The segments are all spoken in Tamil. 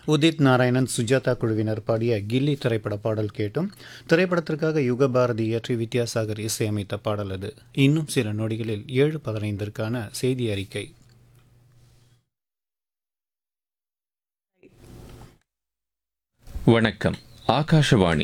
உதித் நாராயணன் சுஜாதா குழுவினர் பாடிய கில்லி திரைப்பட பாடல் கேட்டும் திரைப்படத்திற்காக யுகபாரதி இயற்றி வித்யாசாகர் இசையமைத்த பாடல் அது இன்னும் சில நொடிகளில் ஏழு பதினைந்திற்கான செய்தி அறிக்கை வணக்கம் ஆகாஷவாணி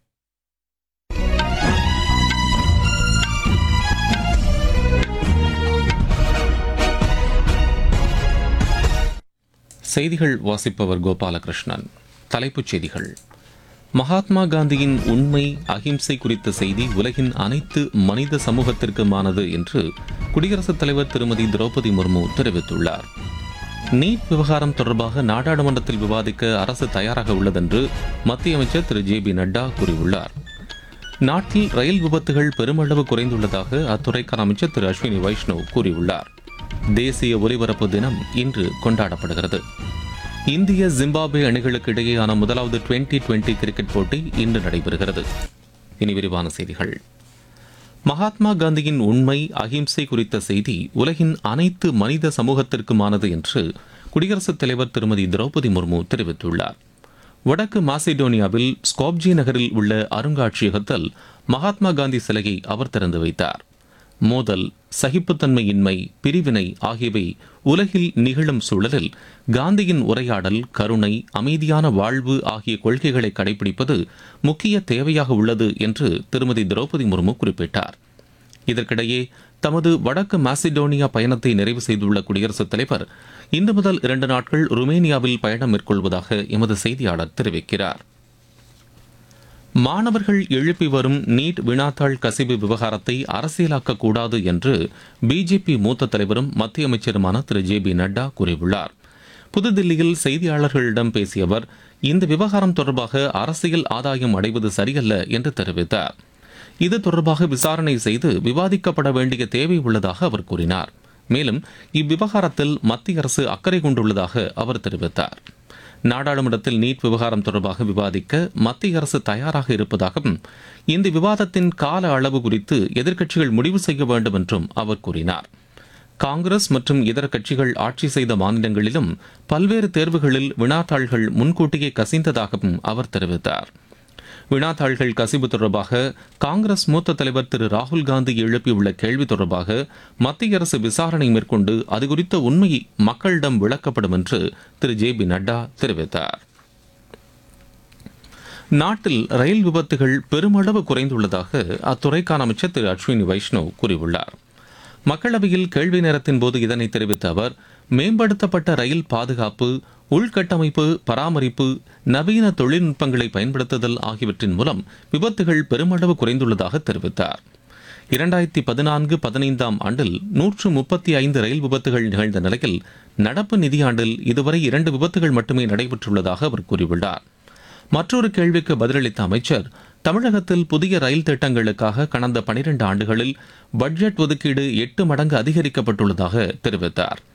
செய்திகள் வாசிப்பவர் கோபாலகிருஷ்ணன் தலைப்புச் செய்திகள் மகாத்மா காந்தியின் உண்மை அகிம்சை குறித்த செய்தி உலகின் அனைத்து மனித சமூகத்திற்குமானது என்று குடியரசுத் தலைவர் திருமதி திரௌபதி முர்மு தெரிவித்துள்ளார் நீட் விவகாரம் தொடர்பாக நாடாளுமன்றத்தில் விவாதிக்க அரசு தயாராக உள்ளதென்று மத்திய அமைச்சர் திரு ஜே பி நட்டா கூறியுள்ளார் நாட்டில் ரயில் விபத்துகள் பெருமளவு குறைந்துள்ளதாக அத்துறைக்கான அமைச்சர் திரு அஸ்வினி வைஷ்ணவ் கூறியுள்ளார் தேசிய ஒலிபரப்பு தினம் இன்று கொண்டாடப்படுகிறது இந்திய ஜிம்பாப்வே அணிகளுக்கு இடையேயான முதலாவது டுவெண்டி டுவெண்டி கிரிக்கெட் போட்டி இன்று நடைபெறுகிறது இனி விரிவான செய்திகள் மகாத்மா காந்தியின் உண்மை அகிம்சை குறித்த செய்தி உலகின் அனைத்து மனித சமூகத்திற்குமானது என்று குடியரசுத் தலைவர் திருமதி திரௌபதி முர்மு தெரிவித்துள்ளார் வடக்கு மாசிடோனியாவில் ஸ்காப்ஜி நகரில் உள்ள அருங்காட்சியகத்தில் மகாத்மா காந்தி சிலையை அவர் திறந்து வைத்தார் மோதல் சகிப்புத்தன்மையின்மை பிரிவினை ஆகியவை உலகில் நிகழும் சூழலில் காந்தியின் உரையாடல் கருணை அமைதியான வாழ்வு ஆகிய கொள்கைகளை கடைபிடிப்பது முக்கிய தேவையாக உள்ளது என்று திருமதி திரௌபதி முர்மு குறிப்பிட்டார் இதற்கிடையே தமது வடக்கு மாசிடோனியா பயணத்தை நிறைவு செய்துள்ள குடியரசுத் தலைவர் இன்று முதல் இரண்டு நாட்கள் ருமேனியாவில் பயணம் மேற்கொள்வதாக எமது செய்தியாளர் தெரிவிக்கிறார் மாணவர்கள் எழுப்பி வரும் நீட் வினாத்தாள் கசிவு விவகாரத்தை அரசியலாக்க கூடாது என்று பிஜேபி மூத்த தலைவரும் மத்திய அமைச்சருமான திரு ஜே பி நட்டா கூறியுள்ளார் புதுதில்லியில் செய்தியாளர்களிடம் பேசிய அவர் இந்த விவகாரம் தொடர்பாக அரசியல் ஆதாயம் அடைவது சரியல்ல என்று தெரிவித்தார் இது தொடர்பாக விசாரணை செய்து விவாதிக்கப்பட வேண்டிய தேவை உள்ளதாக அவர் கூறினார் மேலும் இவ்விவகாரத்தில் மத்திய அரசு அக்கறை கொண்டுள்ளதாக அவர் தெரிவித்தார் நாடாளுமன்றத்தில் நீட் விவகாரம் தொடர்பாக விவாதிக்க மத்திய அரசு தயாராக இருப்பதாகவும் இந்த விவாதத்தின் கால அளவு குறித்து எதிர்க்கட்சிகள் முடிவு செய்ய வேண்டும் என்றும் அவர் கூறினார் காங்கிரஸ் மற்றும் இதர கட்சிகள் ஆட்சி செய்த மாநிலங்களிலும் பல்வேறு தேர்வுகளில் வினாத்தாள்கள் முன்கூட்டியே கசிந்ததாகவும் அவர் தெரிவித்தார் வினாத்தாள்கள் கசிவு தொடர்பாக காங்கிரஸ் மூத்த தலைவர் திரு ராகுல் காந்தி எழுப்பியுள்ள கேள்வி தொடர்பாக மத்திய அரசு விசாரணை மேற்கொண்டு அது குறித்த உண்மை மக்களிடம் விளக்கப்படும் என்று திரு ஜே பி நட்டா தெரிவித்தார் நாட்டில் ரயில் விபத்துகள் பெருமளவு குறைந்துள்ளதாக அத்துறைக்கான அமைச்சர் திரு அஸ்வினி வைஷ்ணவ் கூறியுள்ளார் மக்களவையில் கேள்வி நேரத்தின் போது இதனை தெரிவித்த அவர் மேம்படுத்தப்பட்ட ரயில் பாதுகாப்பு உள்கட்டமைப்பு பராமரிப்பு நவீன தொழில்நுட்பங்களை பயன்படுத்துதல் ஆகியவற்றின் மூலம் விபத்துகள் பெருமளவு குறைந்துள்ளதாக தெரிவித்தார் இரண்டாயிரத்தி பதினான்கு பதினைந்தாம் ஆண்டில் நூற்று முப்பத்தி ஐந்து ரயில் விபத்துகள் நிகழ்ந்த நிலையில் நடப்பு நிதியாண்டில் இதுவரை இரண்டு விபத்துகள் மட்டுமே நடைபெற்றுள்ளதாக அவர் கூறியுள்ளார் மற்றொரு கேள்விக்கு பதிலளித்த அமைச்சர் தமிழகத்தில் புதிய ரயில் திட்டங்களுக்காக கடந்த பனிரெண்டு ஆண்டுகளில் பட்ஜெட் ஒதுக்கீடு எட்டு மடங்கு அதிகரிக்கப்பட்டுள்ளதாக தெரிவித்தார்